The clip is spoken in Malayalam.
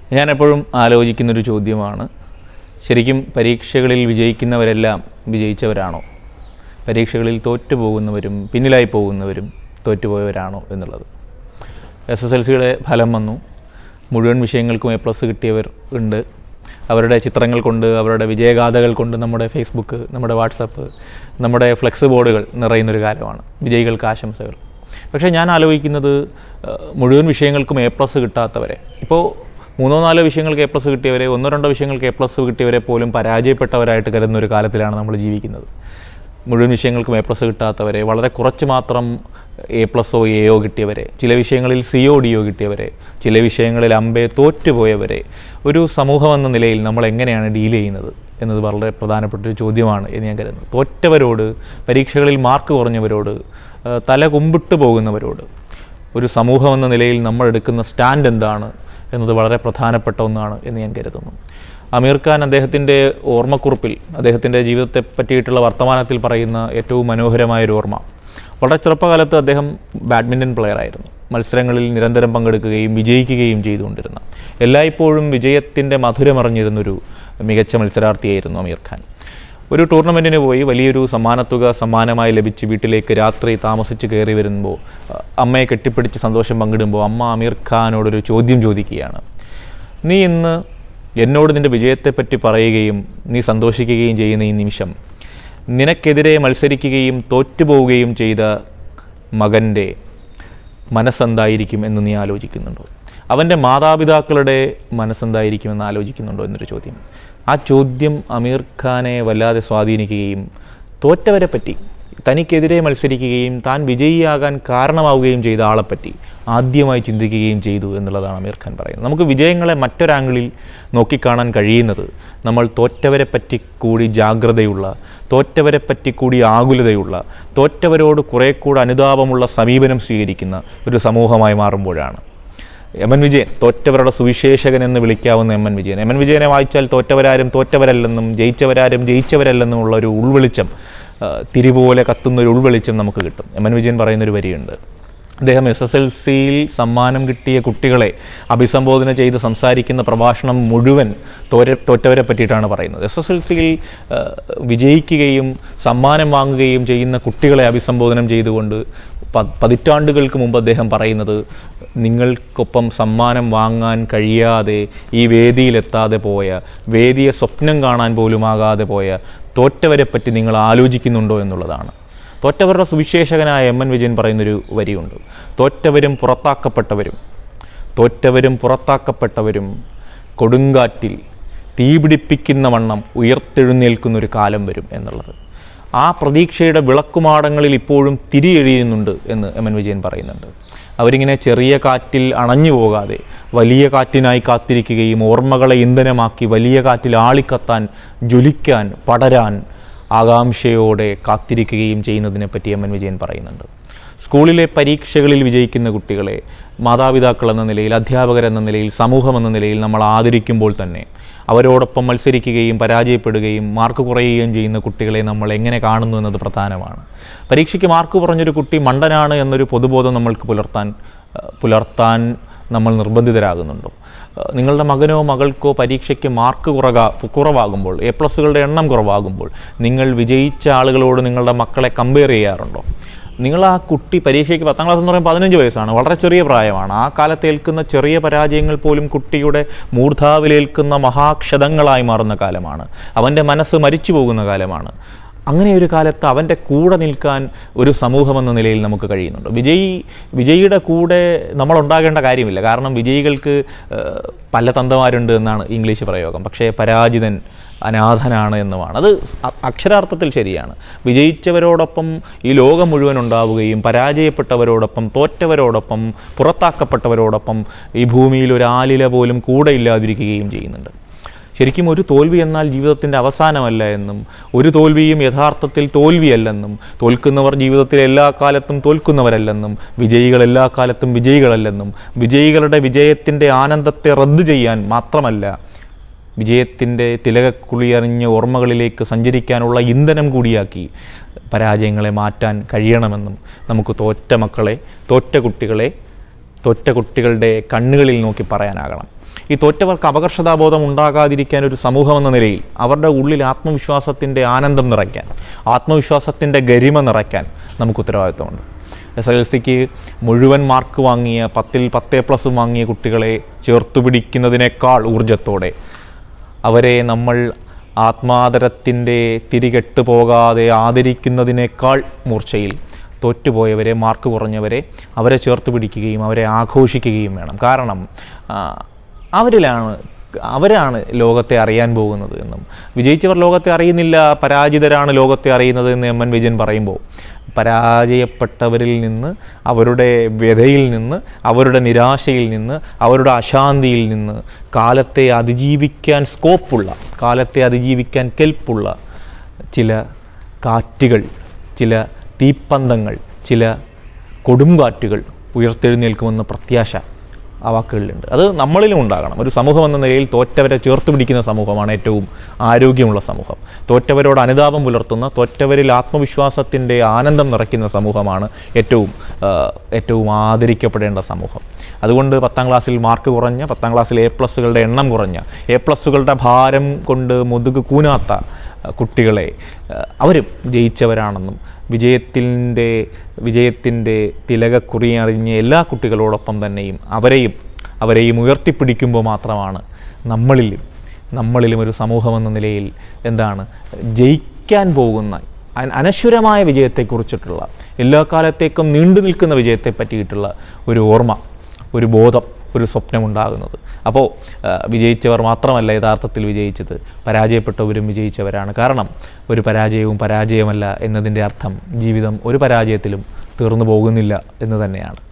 ഞാൻ എപ്പോഴും ആലോചിക്കുന്നൊരു ചോദ്യമാണ് ശരിക്കും പരീക്ഷകളിൽ വിജയിക്കുന്നവരെല്ലാം വിജയിച്ചവരാണോ പരീക്ഷകളിൽ തോറ്റുപോകുന്നവരും പിന്നിലായി പോകുന്നവരും തോറ്റുപോയവരാണോ എന്നുള്ളത് എസ് എസ് എൽ സിയുടെ ഫലം വന്നു മുഴുവൻ വിഷയങ്ങൾക്കും എ പ്ലസ് കിട്ടിയവർ ഉണ്ട് അവരുടെ ചിത്രങ്ങൾ കൊണ്ട് അവരുടെ വിജയഗാഥകൾ കൊണ്ട് നമ്മുടെ ഫേസ്ബുക്ക് നമ്മുടെ വാട്സപ്പ് നമ്മുടെ ഫ്ലെക്സ് ബോർഡുകൾ നിറയുന്നൊരു കാലമാണ് വിജയികൾക്ക് ആശംസകൾ പക്ഷേ ഞാൻ ആലോചിക്കുന്നത് ഏഹ്, മുഴുവൻ വിഷയങ്ങൾക്കും എ പ്ലസ് കിട്ടാത്തവരെ ഇപ്പോൾ മൂന്നോ നാലോ വിഷയങ്ങൾക്ക് എ പ്ലസ് കിട്ടിയവരെ ഒന്നോ രണ്ടോ വിഷയങ്ങൾക്ക് എ പ്ലസ് കിട്ടിയവരെ പോലും പരാജയപ്പെട്ടവരായിട്ട് കരുതുന്ന ഒരു കാലത്തിലാണ് നമ്മൾ ജീവിക്കുന്നത് മുഴുവൻ വിഷയങ്ങൾക്കും എ പ്ലസ് കിട്ടാത്തവരെ വളരെ കുറച്ച് മാത്രം എ പ്ലസോ എയോ കിട്ടിയവരെ ചില വിഷയങ്ങളിൽ സിഒ ഡിയോ കിട്ടിയവരെ ചില വിഷയങ്ങളിൽ അമ്പെ തോറ്റുപോയവരെ ഒരു സമൂഹം എന്ന നിലയിൽ നമ്മൾ എങ്ങനെയാണ് ഡീൽ ചെയ്യുന്നത് എന്നത് വളരെ പ്രധാനപ്പെട്ട ഒരു ചോദ്യമാണ് എന്ന് ഞാൻ കരുതുന്നു തോറ്റവരോട് പരീക്ഷകളിൽ മാർക്ക് കുറഞ്ഞവരോട് ആ, തല കുമ്പിട്ട് പോകുന്നവരോട് ഒരു സമൂഹം എന്ന നിലയിൽ നമ്മൾ എടുക്കുന്ന സ്റ്റാൻഡ് എന്താണ് എന്നത് വളരെ പ്രധാനപ്പെട്ട ഒന്നാണ് എന്ന് ഞാൻ കരുതുന്നു അമീർ ഖാൻ അദ്ദേഹത്തിൻ്റെ ഓർമ്മക്കുറിപ്പിൽ അദ്ദേഹത്തിൻ്റെ ജീവിതത്തെ പറ്റിയിട്ടുള്ള വർത്തമാനത്തിൽ പറയുന്ന ഏറ്റവും മനോഹരമായൊരു ഓർമ്മ വളരെ ചെറുപ്പകാലത്ത് അദ്ദേഹം ബാഡ്മിൻ്റൺ പ്ലെയർ ആയിരുന്നു മത്സരങ്ങളിൽ നിരന്തരം പങ്കെടുക്കുകയും വിജയിക്കുകയും ചെയ്തുകൊണ്ടിരുന്ന എല്ലായ്പ്പോഴും വിജയത്തിൻ്റെ മധുരമറിഞ്ഞിരുന്നൊരു മികച്ച മത്സരാർത്ഥിയായിരുന്നു അമീർ ഖാൻ ഒരു ടൂർണമെൻറ്റിന് പോയി വലിയൊരു സമ്മാനത്തുക സമ്മാനമായി ലഭിച്ച് വീട്ടിലേക്ക് രാത്രി താമസിച്ച് കയറി വരുമ്പോൾ അഹ് അമ്മയെ കെട്ടിപ്പിടിച്ച് സന്തോഷം പങ്കിടുമ്പോൾ അമ്മ അമീർ ഖാനോടൊരു ചോദ്യം ചോദിക്കുകയാണ് നീ ഇന്ന് എന്നോട് നിൻ്റെ വിജയത്തെപ്പറ്റി പറയുകയും നീ സന്തോഷിക്കുകയും ചെയ്യുന്ന ഈ നിമിഷം നിനക്കെതിരെ മത്സരിക്കുകയും തോറ്റുപോവുകയും ചെയ്ത മകൻ്റെ മനസ്സെന്തായിരിക്കും എന്ന് നീ ആലോചിക്കുന്നുണ്ടോ അവൻ്റെ മാതാപിതാക്കളുടെ മനസ്സെന്തായിരിക്കുമെന്ന് ആലോചിക്കുന്നുണ്ടോ എന്നൊരു ചോദ്യം ആ ചോദ്യം അമീർ ഖാനെ വല്ലാതെ സ്വാധീനിക്കുകയും തോറ്റവരെ പറ്റി തനിക്കെതിരെ മത്സരിക്കുകയും താൻ വിജയിയാകാൻ കാരണമാവുകയും ചെയ്ത ആളെപ്പറ്റി ആദ്യമായി ചിന്തിക്കുകയും ചെയ്തു എന്നുള്ളതാണ് അമീർ ഖാൻ പറയുന്നത് നമുക്ക് വിജയങ്ങളെ മറ്റൊരാംഗിളിൽ നോക്കിക്കാണാൻ കഴിയുന്നത് നമ്മൾ തോറ്റവരെ പറ്റി കൂടി ജാഗ്രതയുള്ള തോറ്റവരെ പറ്റി കൂടി ആകുലതയുള്ള തോറ്റവരോട് കുറേ കൂടെ അനുതാപമുള്ള സമീപനം സ്വീകരിക്കുന്ന ഒരു സമൂഹമായി മാറുമ്പോഴാണ് എം എൻ വിജയൻ തോറ്റവരുടെ സുവിശേഷകൻ എന്ന് വിളിക്കാവുന്ന M N Vijayan M N വിജയനെ വായിച്ചാൽ തോറ്റവരാരും തോറ്റവരല്ലെന്നും ജയിച്ചവരാരും ജയിച്ചവരല്ലെന്നും ഉള്ള ഒരു ഉൾവെളിച്ചം ആ, തിരിപോലെ കത്തുന്ന ഒരു ഉൾവെളിച്ചം നമുക്ക് കിട്ടും എം എൻ വിജയൻ പറയുന്നൊരു വരിയുണ്ട് അദ്ദേഹം എസ് എസ് എൽ സിയിൽ സമ്മാനം കിട്ടിയ കുട്ടികളെ അഭിസംബോധന ചെയ്ത് സംസാരിക്കുന്ന പ്രഭാഷണം മുഴുവൻ തോര തോറ്റവരെ പറ്റിയിട്ടാണ് പറയുന്നത് എസ് എസ് എൽ സിയിൽ വിജയിക്കുകയും സമ്മാനം വാങ്ങുകയും ചെയ്യുന്ന കുട്ടികളെ അഭിസംബോധനം ചെയ്തുകൊണ്ട് പ- പതിറ്റാണ്ടുകൾക്ക് മുമ്പ് അദ്ദേഹം പറയുന്നത് നിങ്ങൾക്കൊപ്പം സമ്മാനം വാങ്ങാൻ കഴിയാതെ ഈ വേദിയിലെത്താതെ പോയ വേദിയെ സ്വപ്നം കാണാൻ പോലും ആകാതെ പോയ തോറ്റവരെ പറ്റി നിങ്ങൾ ആലോചിക്കുന്നുണ്ടോ എന്നുള്ളതാണ് തോറ്റവരുടെ സുവിശേഷകനായ എം എൻ വിജയൻ പറയുന്നൊരു വരിയുണ്ട് തോറ്റവരും പുറത്താക്കപ്പെട്ടവരും തോറ്റവരും പുറത്താക്കപ്പെട്ടവരും കൊടുങ്കാറ്റിൽ തീപിടിപ്പിക്കുന്ന വണ്ണം ഉയർത്തെഴുന്നേൽക്കുന്നൊരു കാലം വരും എന്നുള്ളത് ആ പ്രതീക്ഷയുടെ വിളക്കുമാടങ്ങളിൽ ഇപ്പോഴും തിരിയെഴിയുന്നുണ്ട് എന്ന് എം എൻ വിജയൻ പറയുന്നുണ്ട് അവരിങ്ങനെ ചെറിയ കാറ്റിൽ അണഞ്ഞു പോകാതെ വലിയ കാറ്റിനായി കാത്തിരിക്കുകയും ഓർമ്മകളെ ഇന്ധനമാക്കി വലിയ കാറ്റിൽ ആളിക്കത്താൻ ജ്വലിക്കാൻ പടരാൻ ആകാംക്ഷയോടെ കാത്തിരിക്കുകയും ചെയ്യുന്നതിനെപ്പറ്റി എം എൻ വിജയൻ പറയുന്നുണ്ട് സ്കൂളിലെ പരീക്ഷകളിൽ വിജയിക്കുന്ന കുട്ടികളെ മാതാപിതാക്കൾ എന്ന നിലയിൽ അധ്യാപകർ എന്ന നിലയിൽ സമൂഹം എന്ന നിലയിൽ നമ്മൾ ആദരിക്കുമ്പോൾ തന്നെ അവരോടൊപ്പം മത്സരിക്കുകയും പരാജയപ്പെടുകയും മാർക്ക് കുറയുകയും ചെയ്യുന്ന കുട്ടികളെ നമ്മൾ എങ്ങനെ കാണുന്നു എന്നത് പ്രധാനമാണ് പരീക്ഷയ്ക്ക് മാർക്ക് കുറഞ്ഞൊരു കുട്ടി മണ്ടനാണ് എന്നൊരു പൊതുബോധം നമ്മൾക്ക് പുലർത്താൻ ഏഹ്, പുലർത്താൻ നമ്മൾ നിർബന്ധിതരാകുന്നുണ്ടോ ഏഹ്, നിങ്ങളുടെ മകനോ മകൾക്കോ പരീക്ഷയ്ക്ക് മാർക്ക് കുറക കുറവാകുമ്പോൾ എ പ്ലസുകളുടെ എണ്ണം കുറവാകുമ്പോൾ നിങ്ങൾ വിജയിച്ച ആളുകളോട് നിങ്ങളുടെ മക്കളെ കമ്പയർ ചെയ്യാറുണ്ടോ നിങ്ങൾ ആ കുട്ടി പരീക്ഷയ്ക്ക് പത്താം ക്ലാസ് എന്ന് പറയുമ്പോൾ പതിനഞ്ച് വയസ്സാണ് വളരെ ചെറിയ പ്രായമാണ് ആ കാലത്ത് ഏൽക്കുന്ന ചെറിയ പരാജയങ്ങൾ പോലും കുട്ടിയുടെ മൂർധാവിലേൽക്കുന്ന മഹാക്ഷതങ്ങളായി മാറുന്ന കാലമാണ് അവൻ്റെ മനസ്സ് മരിച്ചു പോകുന്ന കാലമാണ് അങ്ങനെ ഒരു കാലത്ത് അവൻ്റെ കൂടെ നിൽക്കാൻ ഒരു സമൂഹം എന്ന നിലയിൽ നമുക്ക് കഴിയുന്നുണ്ട് വിജയി വിജയിയുടെ കൂടെ നമ്മൾ ഉണ്ടാകേണ്ട കാര്യമില്ല കാരണം വിജയികൾക്ക് ഏഹ്, പല തന്തമാരുണ്ട് എന്നാണ് ഇംഗ്ലീഷ് പ്രയോഗം പക്ഷേ പരാജിതൻ അനാഥനാണ് എന്നുമാണ് അത് അ- അക്ഷരാർത്ഥത്തിൽ ശരിയാണ് വിജയിച്ചവരോടൊപ്പം ഈ ലോകം മുഴുവൻ ഉണ്ടാവുകയും പരാജയപ്പെട്ടവരോടൊപ്പം തോറ്റവരോടൊപ്പം പുറത്താക്കപ്പെട്ടവരോടൊപ്പം ഈ ഭൂമിയിൽ ഒരു ആലില പോലും കൂടെ ഇല്ലാതിരിക്കുകയും ചെയ്യുന്നുണ്ട് ശരിക്കും ഒരു തോൽവി എന്നാൽ ജീവിതത്തിൻ്റെ അവസാനമല്ല എന്നും ഒരു തോൽവിയും യഥാർത്ഥത്തിൽ തോൽവിയല്ലെന്നും തോൽക്കുന്നവർ ജീവിതത്തിൽ എല്ലാ കാലത്തും തോൽക്കുന്നവരല്ലെന്നും വിജയികൾ എല്ലാ കാലത്തും വിജയികളല്ലെന്നും വിജയികളുടെ വിജയത്തിൻ്റെ ആനന്ദത്തെ റദ്ദു ചെയ്യാൻ മാത്രമല്ല വിജയത്തിൻ്റെ തിലകക്കുളിയറിഞ്ഞ ഓർമ്മകളിലേക്ക് സഞ്ചരിക്കാനുള്ള ഇന്ധനം കൂടിയാക്കി പരാജയങ്ങളെ മാറ്റാൻ കഴിയണമെന്നും നമുക്ക് തോറ്റ മക്കളെ തോറ്റ കുട്ടികളെ തോറ്റ കുട്ടികളുടെ കണ്ണുകളിൽ നോക്കി പറയാനാകണം ഈ തോറ്റവർക്ക് അപകർഷതാബോധം ഉണ്ടാകാതിരിക്കാൻ ഒരു സമൂഹം എന്ന നിലയിൽ അവരുടെ ഉള്ളിൽ ആത്മവിശ്വാസത്തിൻ്റെ ആനന്ദം നിറയ്ക്കാൻ ആത്മവിശ്വാസത്തിൻ്റെ ഗരിമ നിറയ്ക്കാൻ നമുക്ക് ഉത്തരവാദിത്വമുണ്ട് എസ് എൽ സിക്ക് മുഴുവൻ മാർക്ക് വാങ്ങിയ പത്തിൽ പത്തേ പ്ലസ് വാങ്ങിയ കുട്ടികളെ ചേർത്തു പിടിക്കുന്നതിനേക്കാൾ ഊർജത്തോടെ അവരെ നമ്മൾ ആത്മാദരത്തിൻ്റെ തിരികെട്ട് പോകാതെ ആദരിക്കുന്നതിനേക്കാൾ മൂർച്ചയിൽ തോറ്റുപോയവരെ മാർക്ക് കുറഞ്ഞവരെ അവരെ ചേർത്ത് പിടിക്കുകയും അവരെ ആഘോഷിക്കുകയും വേണം കാരണം ആ, അവരിലാണ് അവരാണ് ലോകത്തെ അറിയാൻ പോകുന്നത് എന്നും വിജയിച്ചവർ ലോകത്തെ അറിയുന്നില്ല പരാജിതരാണ് ലോകത്തെ അറിയുന്നത് എന്ന് എം എൻ വിജയൻ പറയുമ്പോൾ പരാജയപ്പെട്ടവരിൽ നിന്ന് അവരുടെ വ്യതയിൽ നിന്ന് അവരുടെ നിരാശയിൽ നിന്ന് അവരുടെ അശാന്തിയിൽ നിന്ന് കാലത്തെ അതിജീവിക്കാൻ സ്കോപ്പുള്ള കാലത്തെ അതിജീവിക്കാൻ കെൽപ്പുള്ള ചില കാറ്റുകൾ ചില തീപ്പന്തങ്ങൾ ചില കൊടുങ്കാറ്റുകൾ ഉയർത്തെഴുന്നേൽക്കുമെന്ന പ്രത്യാശ ആ വാക്കുകളിലുണ്ട് അത് നമ്മളിലും ഉണ്ടാകണം ഒരു സമൂഹം എന്ന നിലയിൽ തോറ്റവരെ ചേർത്ത് പിടിക്കുന്ന സമൂഹമാണ് ഏറ്റവും ആരോഗ്യമുള്ള സമൂഹം തോറ്റവരോട് അനുതാപം പുലർത്തുന്ന തോറ്റവരിൽ ആത്മവിശ്വാസത്തിൻ്റെ ആനന്ദം നിറയ്ക്കുന്ന സമൂഹമാണ് ഏറ്റവും ആ, ഏറ്റവും ആദരിക്കപ്പെടേണ്ട സമൂഹം അതുകൊണ്ട് പത്താം ക്ലാസ്സിൽ മാർക്ക് കുറഞ്ഞ പത്താം ക്ലാസ്സിൽ എ പ്ലസുകളുടെ എണ്ണം കുറഞ്ഞ എ പ്ലസുകളുടെ ഭാരം കൊണ്ട് മുതുക് കൂനാത്ത ആ, കുട്ടികളെ ആ, അവരും ജയിച്ചവരാണെന്നും വിജയത്തിൻ്റെ വിജയത്തിൻ്റെ തിലകക്കുറി അറിഞ്ഞ എല്ലാ കുട്ടികളോടൊപ്പം തന്നെയും അവരെയും അവരെയും ഉയർത്തിപ്പിടിക്കുമ്പോൾ മാത്രമാണ് നമ്മളിലും നമ്മളിലും ഒരു സമൂഹമെന്ന നിലയിൽ എന്താണ് ജയിക്കാൻ പോകുന്ന അന- അനശ്വരമായ വിജയത്തെക്കുറിച്ചിട്ടുള്ള എല്ലാ കാലത്തേക്കും നീണ്ടു നിൽക്കുന്ന വിജയത്തെ പറ്റിയിട്ടുള്ള ഒരു ഓർമ്മ ഒരു ബോധം ഒരു സ്വപ്നമുണ്ടാകുന്നത് അപ്പോൾ ആ, വിജയിച്ചവർ മാത്രമല്ല യഥാർത്ഥത്തിൽ വിജയിച്ചത് പരാജയപ്പെട്ടവരും വിജയിച്ചവരാണ് കാരണം ഒരു പരാജയവും പരാജയമല്ല എന്നതിൻ്റെ അർത്ഥം ജീവിതം ഒരു പരാജയത്തിലും തീർന്നു പോകുന്നില്ല എന്ന് തന്നെയാണ്